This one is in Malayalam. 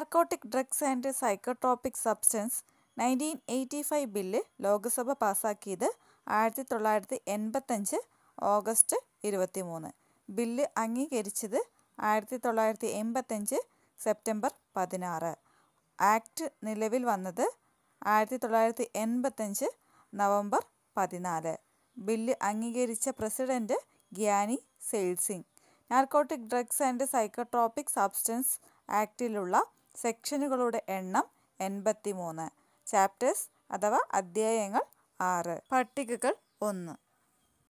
narcotic drugs and psychotropic substance nineteen eighty five bill Lok Sabha പാസാക്കിയത് ആയിരത്തി തൊള്ളായിരത്തി എൺപത്തഞ്ച് ഓഗസ്റ്റ് ഇരുപത്തി മൂന്ന് ബില്ല് അംഗീകരിച്ചത് ആയിരത്തി തൊള്ളായിരത്തി എൺപത്തഞ്ച് സെപ്റ്റംബർ പതിനാറ് ആക്ട് നിലവിൽ വന്നത് ആയിരത്തി തൊള്ളായിരത്തി എൺപത്തഞ്ച് നവംബർ പതിനാല് ബില്ല് അംഗീകരിച്ച president Giani Zail Singh narcotic drugs and psychotropic substance ആക്ടിലുള്ള സെക്ഷനുകളുടെ എണ്ണം എൺപത്തി മൂന്ന് ചാപ്റ്റേഴ്സ് അഥവാ അധ്യായങ്ങൾ ആറ് പട്ടികകൾ ഒന്ന്